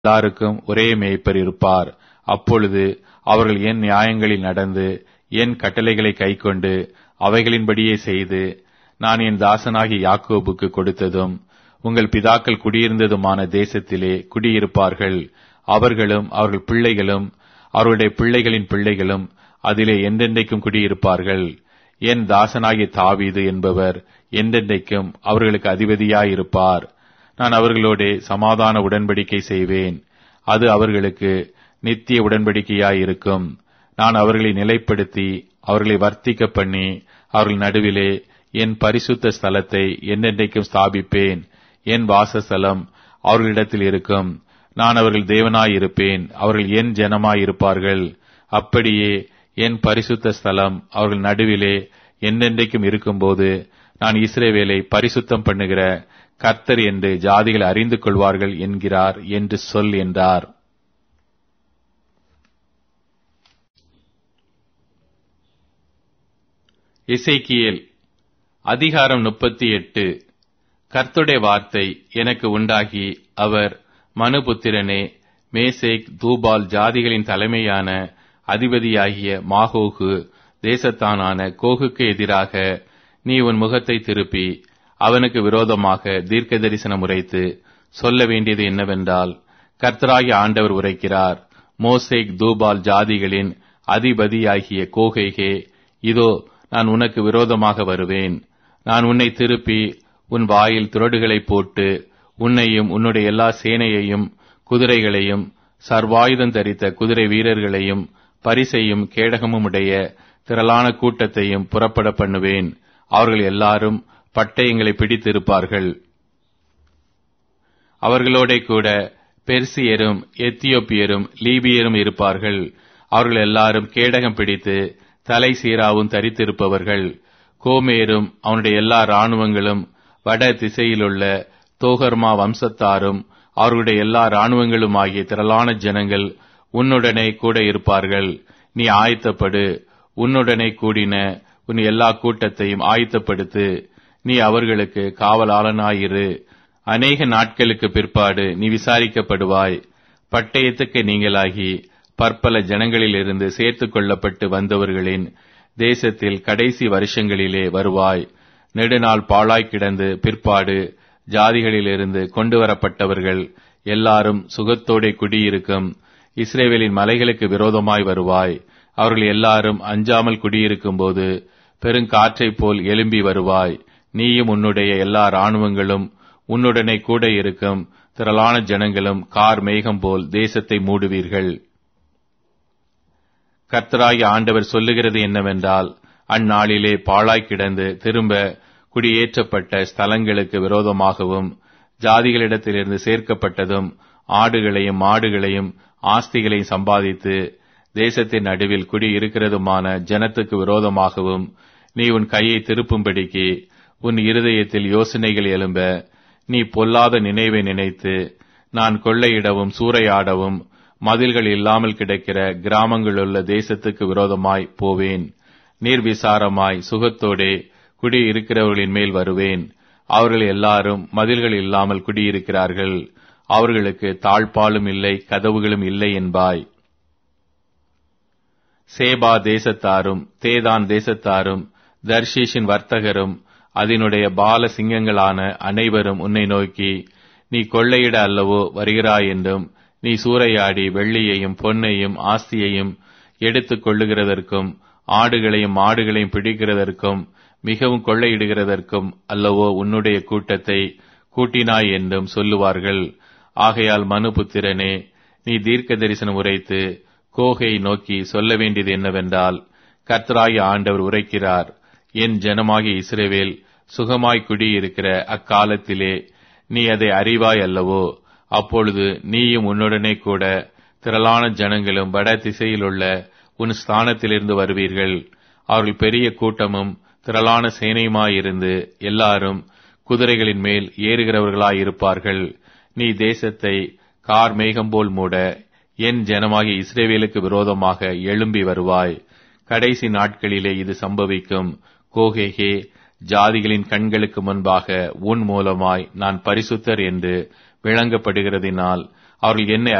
எல்லாருக்கும் ஒரே மேய்ப்பர் இருப்பார் அப்பொழுது அவர்கள் என் நியாயங்களில் நடந்து என் கட்டளைகளை கைக்கொண்டு அவைகளின்படியே செய்து நான் என் தாசனாகிய யாக்கோபுக்கு கொடுத்ததும் உங்கள் பிதாக்கள் குடியிருந்ததுமான தேசத்திலே குடியிருப்பார்கள் அவர்களும் அவர்கள் பிள்ளைகளும் அவருடைய பிள்ளைகளின் பிள்ளைகளும் அதிலே என்றென்றைக்கும் குடியிருப்பார்கள் என் தாசனாகிய தாவீது என்பவர் என்றென்றைக்கும் அவர்களுக்கு அதிபதியாயிருப்பார் நான் அவர்களோடே சமாதான உடன்படிக்கை செய்வேன் அது அவர்களுக்கு நித்திய உடன்படிக்கையாயிருக்கும் நான் அவர்களை நிலைப்படுத்தி அவர்களை வர்த்திக்க பண்ணி அவர்கள் நடுவிலே என் பரிசுத்த ஸ்தலத்தை என்னென்றைக்கும் ஸ்தாபிப்பேன் என் வாசஸ்தலம் அவர்களிடத்தில் இருக்கும் நான் அவர்கள் தேவனாயிருப்பேன் அவர்கள் என் ஜனமாயிருப்பார்கள் அப்படியே என் பரிசுத்த ஸ்தலம் அவர்கள் நடுவிலே என்னென்றைக்கும் இருக்கும்போது நான் இஸ்ரேவேலை பரிசுத்தம் பண்ணுகிற கர்த்தர் என்று ஜாதிகள் அறிந்து கொள்வார்கள் என்கிறார் என்று சொல் என்றார் இசைக்கியேல் அதிகாரம் முப்பத்தி எட்டு கர்த்துடைய வார்த்தை எனக்கு உண்டாகி அவர் மனுபுத்திரனே மேசேக் தூபால் ஜாதிகளின் தலைமையான அதிபதியாகிய மாகோகு தேசத்தானான கோகுக்கு எதிராக நீ உன் முகத்தை திருப்பி அவனுக்கு விரோதமாக தீர்க்க தரிசனம் உரைத்து சொல்ல வேண்டியது என்னவென்றால் கர்த்தராகிய ஆண்டவர் உரைக்கிறார் மோசேக் தூபால் ஜாதிகளின் அதிபதியாகிய கோகைகே இதோ நான் உனக்கு விரோதமாக வருவேன் நான் உன்னை திருப்பி உன் வாயில் துரடுகளை போட்டு உன்னையும் உன்னுடைய எல்லா சேனையையும் குதிரைகளையும் சர்வாயுதம் தரித்த குதிரை வீரர்களையும் பரிசையும் கேடகமும் உடைய திரளான கூட்டத்தையும் புறப்பட பண்ணுவேன் அவர்கள் எல்லாரும் பட்டயங்களை பிடித்திருப்பார்கள் அவர்களோட கூட பெர்சியரும் எத்தியோப்பியரும் லீபியரும் இருப்பார்கள் அவர்கள் எல்லாரும் கேடகம் பிடித்து தலை சீராவும் தரித்திருப்பவர்கள் கோமேரும் அவனுடைய எல்லா இராணுவங்களும் வட திசையிலுள்ள தோகர்மா வம்சத்தாரும் அவர்களுடைய எல்லா இராணுவங்களும் ஆகிய திரளான ஜனங்கள் உன்னுடனே கூட இருப்பார்கள் நீ ஆயத்தப்படு உன்னுடனே கூடின உன் எல்லா கூட்டத்தையும் ஆயத்தப்படுத்து நீ அவர்களுக்கு காவலாளனாயிரு அநேக நாட்களுக்கு பிற்பாடு நீ விசாரிக்கப்படுவாய் பட்டயத்துக்கு நீங்களாகி பற்பல ஜனங்களிலிருந்து சேர்த்துக் கொள்ளப்பட்டு வந்தவர்களின் தேசத்தில் கடைசி வருஷங்களிலே வருவாய் நெடுநாள் பாழாய் கிடந்து பிற்பாடு ஜாதிகளிலிருந்து கொண்டு வரப்பட்டவர்கள் எல்லாரும் சுகத்தோടെ குடியிருக்கும் இஸ்ரேவேலின் மலைகளுக்கு விரோதமாய் வருவாய் அவர்கள் எல்லாரும் அஞ்சாமல் குடியிருக்கும் போது பெருங்காற்றைப் போல் எழும்பி வருவாய் நீயும் உன்னுடைய எல்லா இராணுவங்களும் உன்னுடனே கூட இருக்கும் திரளான ஜனங்களும் கார் மேகம் போல் தேசத்தை மூடுவீர்கள் கர்த்தராகிய ஆண்டவர் சொல்லுகிறது என்னவென்றால் அந்நாளிலே பாழாய் கிடந்து திரும்ப குடியேற்றப்பட்ட ஸ்தலங்களுக்கு விரோதமாகவும் ஜாதிகளிடத்திலிருந்து சேர்க்கப்பட்டதும் ஆடுகளையும் மாடுகளையும் ஆஸ்திகளையும் சம்பாதித்து தேசத்தின் நடுவில் குடியிருக்கிறதுமான ஜனத்துக்கு விரோதமாகவும் நீ உன் கையை திருப்பும்படிக்கு உன் இருதயத்தில் யோசனைகள் எழும்ப நீ பொல்லாத நினைவை நினைத்து நான் கொள்ளையிடவும் சூறையாடவும் மதில்கள் இல்லாமல் கிடக்கிற கிராமங்களுள்ள தேசத்துக்கு விரோதமாய் போவேன் நீர்விசாரமாய் சுகத்தோடே குடியிருக்கிறவர்களின் மேல் வருவேன் அவர்கள் எல்லாரும் மதில்கள் இல்லாமல் குடியிருக்கிறார்கள் அவர்களுக்கு தாழ்பாலும் இல்லை கதவுகளும் இல்லை என்பாய் சேபா தேசத்தாரும் தேதான் தேசத்தாரும் தர்ஷீஷின் வர்த்தகரும் அதனுடைய பால சிங்கங்களான அனைவரும் உன்னை நோக்கி நீ கொள்ளையிட அல்லவோ வருகிறாய் என்றும் நீ சூறையாடி வெள்ளியையும் பொன்னையும் ஆஸ்தியையும் எடுத்துக் கொள்ளுகிறதற்கும் ஆடுகளையும் மாடுகளையும் பிடிக்கிறதற்கும் மிகவும் கொள்ளையிடுகிறதற்கும் அல்லவோ உன்னுடைய கூட்டத்தை கூட்டினாய் என்றும் சொல்லுவார்கள் ஆகையால் மனுபுத்திரனே நீ தீர்க்க தரிசனம் உரைத்து கோகை நோக்கி சொல்ல வேண்டியது என்னவென்றால் கர்த்தராகி ஆண்டவர் உரைக்கிறார் என் ஜனமாகிய இஸ்ரேவேல் சுகமாய் குடியிருக்கிற அக்காலத்திலே நீ அதை அறிவாய் அல்லவோ அப்பொழுது நீயும் உன்னுடனே கூட திரளான ஜனங்களும் வட திசையிலுள்ள உன் ஸ்தானத்திலிருந்து வருவீர்கள் அவர்கள் பெரிய கூட்டமும் திரளான சேனையுமாயிருந்து எல்லாரும் குதிரைகளின் மேல் ஏறுகிறவர்களாயிருப்பார்கள் நீ தேசத்தை கார் மேகம் போல் மூட என் ஜனமாகிய இஸ்ரேவேலுக்கு விரோதமாக எழும்பி வருவாய் கடைசி நாட்களிலே இது சம்பவிக்கும் கோகேகே ஜாதிகளின் கண்களுக்கு முன்பாக உன் மூலமாய் நான் பரிசுத்தர் என்று விளங்கப்படுகிறதினால் அவர்கள் என்னை